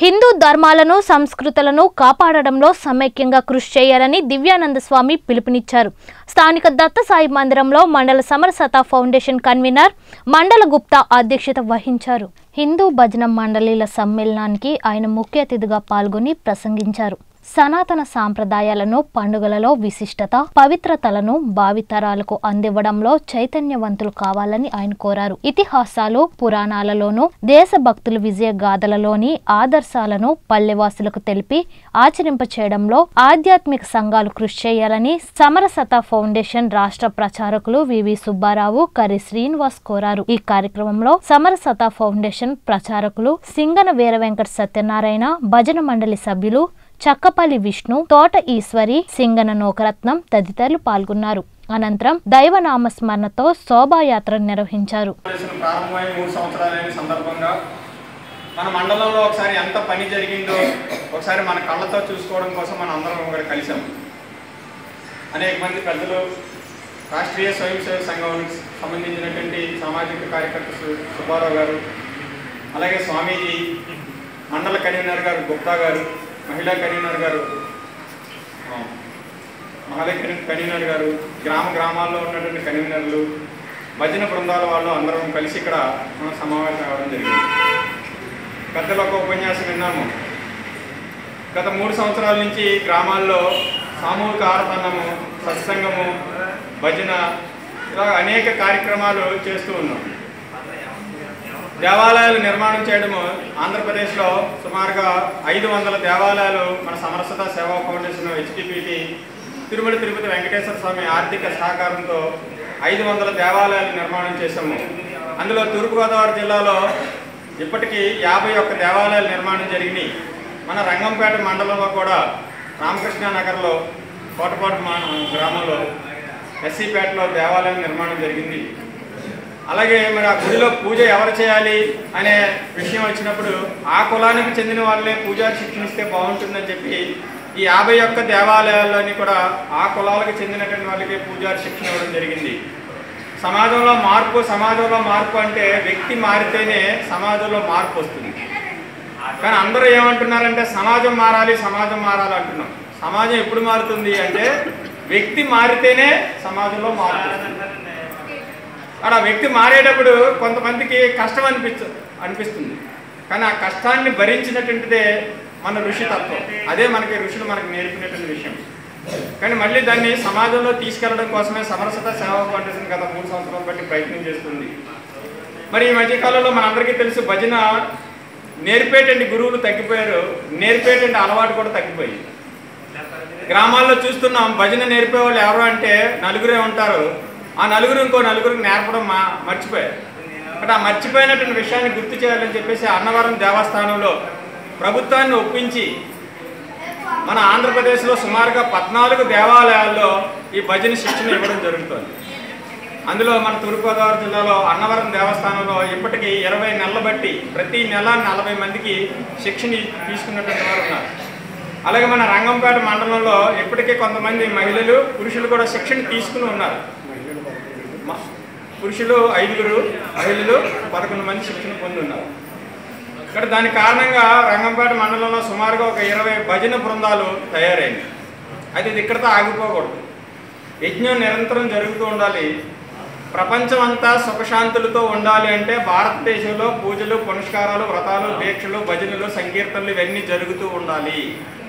హిందూ ధర్మాలను సంస్కృతులను కాపాడడంలో సమైక్యంగా కృషి చేయాలని దివ్యానంద స్వామి పిలుపునిచ్చారు స్థానిక దత్తసాయి మందిరంలో మండల సమరసత ఫౌండేషన్ కన్వీనర్ మండల గుప్తా అధ్యక్షత వహించారు హిందూ భజన మండలీల సమ్మేళనానికి ఆయన ముఖ్య అతిథిగా పాల్గొని ప్రసంగించారు సనాతన సాంప్రదాయాలను పండుగలలో విశిష్టత పవిత్రతలను భావితరాలకు అందివ్వడంలో చైతన్యవంతులు కావాలని ఆయన కోరారు ఇతిహాసాలు పురాణాలలోనూ దేశభక్తుల విజయ గాథలలోని ఆదర్శాలను పల్లెవాసులకు తెలిపి ఆచరింప చేయడంలో ఆధ్యాత్మిక సంఘాలు కృషి చేయాలని సమరసత ఫౌండేషన్ రాష్ట్ర ప్రచారకులు వివి సుబ్బారావు కరి శ్రీనివాస్ కోరారు ఈ కార్యక్రమంలో సమరసత ఫౌండేషన్ ప్రచారకులు సింగన వీర వెంకట సత్యనారాయణ భజన మండలి సభ్యులు చక్కపల్లి విష్ణు తోట ఈశ్వరి సింగన నోకరత్నం తదితరులు పాల్గొన్నారు అనంతరం దైవ నామస్మరణతో శోభాయాత్ర నిర్వహించారు చేసిన ప్రారంభమైన మూడు సంవత్సరాలైన సందర్భంగా మన మండలంలో ఒకసారి ఎంత పని జరిగిందో ఒకసారి మన కళ్ళతో చూసుకోవడం కోసం మనం అందరం ఇక్కడ కలిసాం అనేక మంది పెద్దలు రాష్ట్రీయ స్వయం సేవక సంఘానికి సంబంధించినటువంటి సామాజిక కార్యకర్త సు- సుబ్బారావు గారు అలాగే స్వామీజీ మండల కన్వీనర్ గారు గుప్తా గారు మహిళా కన్వీనర్ గారు ఆ, మహిళా కన్వీ- కన్వీనర్ గారు గ్రామ గ్రామాల్లో ఉన్నటువంటి కన్వీనర్లు భజన బృందాల వాళ్ళు అందరం కలిసి ఇక్కడ మనం సమావేశం అవ్వడం జరిగింది పెద్దల ఒక ఉపన్యాసం విన్నాము గత మూడు సంవత్సరాల నుంచి గ్రామాల్లో సామూహిక ఆరతన్నము సత్సంగము భజన ఇలా అనేక కార్యక్రమాలు చేస్తూ ఉన్నాం దేవాలయాలు నిర్మాణం చేయడము ఆంధ్రప్రదేశ్లో సుమారుగా ఐదు వందల దేవాలయాలు మన సమరసత సేవా ఫౌండేషన్ హెచ్డిపిటి తిరుమల తిరుపతి వెంకటేశ్వర స్వామి ఆర్థిక సహకారంతో ఐదు వందల దేవాలయాలు నిర్మాణం చేశాము అందులో తూర్పుగోదావరి జిల్లాలో ఇప్పటికీ యాభై ఒక్క దేవాలయాలు నిర్మాణం జరిగినాయి మన రంగంపేట మండలంలో కూడా రామకృష్ణ నగర్లో కోటపాటు మా గ్రామంలో ఎస్సీపేటలో దేవాలయం నిర్మాణం జరిగింది అలాగే మరి ఆ గుడిలో పూజ ఎవరు చేయాలి అనే విషయం వచ్చినప్పుడు ఆ కులానికి చెందిన వాళ్ళే పూజా శిక్షణ ఇస్తే బాగుంటుందని చెప్పి ఈ యాభై ఒక్క దేవాలయాల్లోని కూడా ఆ కులాలకు చెందినటువంటి వాళ్ళకి పూజా శిక్షణ ఇవ్వడం జరిగింది సమాజంలో మార్పు సమాజంలో మార్పు అంటే వ్యక్తి మారితేనే సమాజంలో మార్పు వస్తుంది కానీ అందరూ ఏమంటున్నారంటే సమాజం మారాలి సమాజం మారాలి అంటున్నాం సమాజం ఎప్పుడు మారుతుంది అంటే వ్యక్తి మారితేనే సమాజంలో మార్పు వస్తుంది అక్కడ ఆ వ్యక్తి మారేటప్పుడు కొంతమందికి కష్టం అనిపించ అనిపిస్తుంది కానీ ఆ కష్టాన్ని భరించినటువంటిదే మన ఋషి తత్వం అదే మనకి ఋషులు మనకి నేర్పినటువంటి విషయం కానీ మళ్ళీ దాన్ని సమాజంలో తీసుకెళ్లడం కోసమే సమరసత సేవా ఫౌండేషన్ గత మూడు సంవత్సరాల బట్టి ప్రయత్నం చేస్తుంది మరి ఈ మధ్యకాలంలో మనందరికీ తెలుసు భజన నేర్పేటువంటి గురువులు తగ్గిపోయారు నేర్పేటువంటి అలవాటు కూడా తగ్గిపోయింది గ్రామాల్లో చూస్తున్నాం భజన నేర్పే వాళ్ళు ఎవరు అంటే నలుగురే ఉంటారు ఆ నలుగురు ఇంకో నలుగురికి నేర్పడం మా మర్చిపోయారు అంటే ఆ మర్చిపోయినటువంటి విషయాన్ని గుర్తు చేయాలని చెప్పేసి అన్నవరం దేవస్థానంలో ప్రభుత్వాన్ని ఒప్పించి మన ఆంధ్రప్రదేశ్లో సుమారుగా పద్నాలుగు దేవాలయాల్లో ఈ భజన శిక్షణ ఇవ్వడం జరుగుతుంది అందులో మన తూర్పుగోదావరి జిల్లాలో అన్నవరం దేవస్థానంలో ఇప్పటికీ ఇరవై నెలల బట్టి ప్రతి నెల నలభై మందికి శిక్షణ తీసుకున్నటువంటి వారు ఉన్నారు అలాగే మన రంగంపేట మండలంలో ఇప్పటికే కొంతమంది మహిళలు పురుషులు కూడా శిక్షణ తీసుకుని ఉన్నారు మ- పురుషులు ఐదుగురు మహిళలు పదకొండు మంది శిక్షణ పొంది ఉన్నారు ఇక్కడ దాని కారణంగా రంగంపేట మండలంలో సుమారుగా ఒక ఇరవై భజన బృందాలు తయారైంది అయితే ఇది ఇక్కడితో ఆగిపోకూడదు యజ్ఞం నిరంతరం జరుగుతూ ఉండాలి ప్రపంచం అంతా సుఖశాంతులతో ఉండాలి అంటే భారతదేశంలో పూజలు పునస్కారాలు వ్రతాలు దీక్షలు భజనలు సంకీర్తనలు ఇవన్నీ జరుగుతూ ఉండాలి